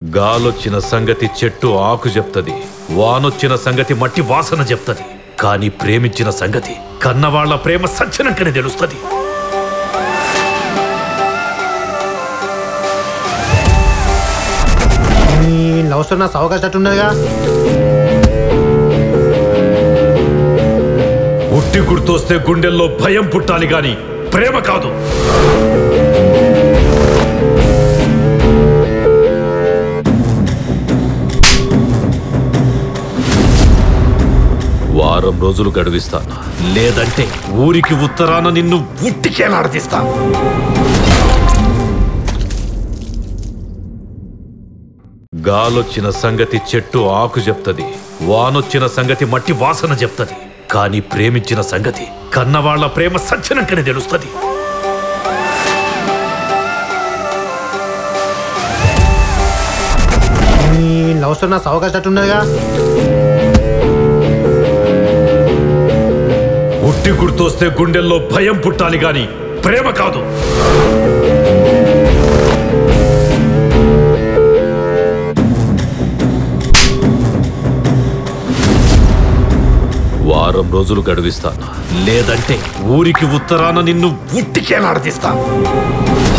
గాలొచ్చిన సంగతి చెట్టు ఆకు చెప్తది వానొచ్చిన సంగతి మట్టి వాసన చెప్తది కానీ ప్రేమించిన సంగతి కన్నవాళ్ల ప్రేమ సచ్చినట్టునే తెలుస్తుంది నీ లవ్ స్టోరీ నా సవకాశట్టున్నదిగా ఉట్టి గుర్తొస్తే గుండెల్లో భయం పుట్టాలి గాని ప్రేమ కాదు వారం రోజులు గడువిస్తాను లేదంటే ఊరికి ఉత్తరాన నిన్ను ఉట్టికేలాడదీస్తా గాలొచ్చిన సంగతి చెట్టు ఆకు చెప్తది వానొచ్చిన సంగతి మట్టి వాసన చెప్తది కానీ ప్రేమించిన సంగతి కన్నవాళ్ల ప్రేమ సచ్చినట్టునే తెలుస్తుంది నీ లవ్ స్టోరీ నా సవకాశట్టున్నదిగా ఉట్టి గుర్తొస్తే గుండెల్లో భయం పుట్టాలి గాని ప్రేమ కాదు వారం రోజులు గడువిస్తాను లేదంటే ఊరికి ఉత్తరాన నిన్ను ఉట్టికేలాడదీస్తా